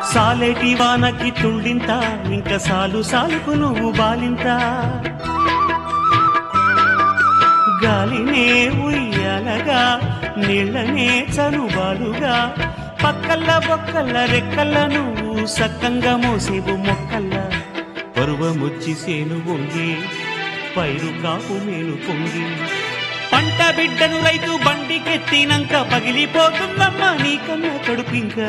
సాలేటి వానకి తుండింత ఇంక సాలు సాలుకు నువ్వు బాలింత గాలినే ఉయ్యాలగా నీళ్ళనే చనుబాలుగా పక్కల్ల బొక్కల్ల రెక్కల్ల నువ్వు సక్కంగా మోసేవు మొక్కల్ల పరువముచ్చి సేను వంగి పైరు కాపు మేలు పొంగి పంట బిడ్డను రైతు బండికెత్తినంక పగిలిపోతుందమ్మా నీకన్నా కడుపింక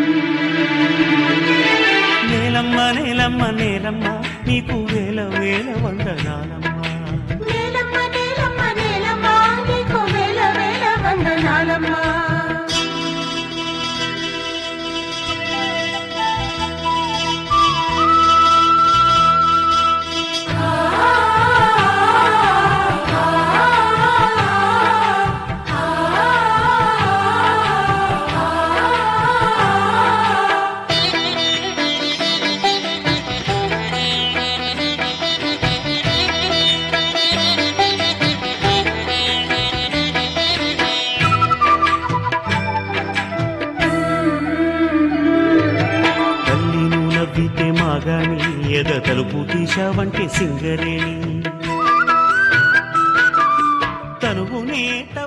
నేలమ్మ నేలమ్మ నేలమ్మ నీకు వేల వేల వందనాలమ్మా నేలమ్మ నేలమ్మ నేలమ్మ నీకు వేల వేల వందనాలమ్మా తల్లి నువ్వు నవ్వితే మాగాని ఎద తలుపు తీశావంటే సింగరేణి తనువునే తవ